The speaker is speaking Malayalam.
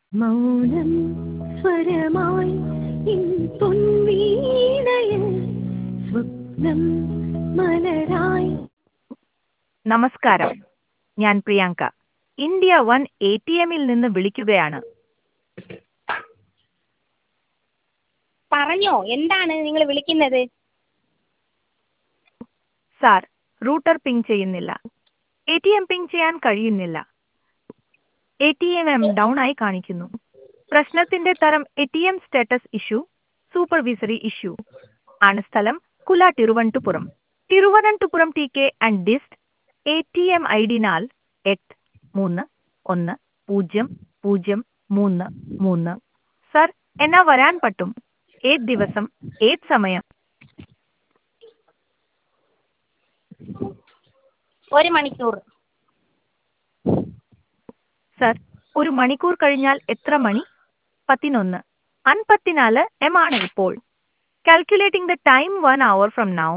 മൗനം സ്വരമായി ഇൻ പൊൻവീണയിൽ സ്വപ്നം മലരായി നമസ്കാരം ഞാൻ Priyanka India one A T എമ്മിൽ നിന്ന് വിളിക്കുകയാണ് പറഞ്ഞോ എന്താണ് നിങ്ങൾ വിളിക്കുന്നത് സാർ റൂട്ടർ പിങ് ചെയ്യുന്നില്ല എ ടി എം പിങ് ചെയ്യാൻ കഴിയുന്നില്ല A T M M down ആയി കാണിക്കുന്നു പ്രശ്നത്തിന്റെ തരം A T M status issue supervisory issue ആണ് സ്ഥലം കുല Thiruvananthapuram Thiruvananthapuram T K and ഡിസ്റ്റ് A T M I D നാൽ എട്ട് മൂന്ന് ഒന്ന് പൂജ്യം പൂജ്യം മൂന്ന് മൂന്ന് സർ എന്നാ വരാൻ പറ്റും ഏത് ദിവസം ഏത് സമയം ഒരു മണിക്കൂർ സർ ഒരു മണിക്കൂർ കഴിഞ്ഞാൽ എത്ര മണി പതിനൊന്ന് അൻപത്തിനാല് എം ആണ് ഇപ്പോൾ calculating the time one hour from now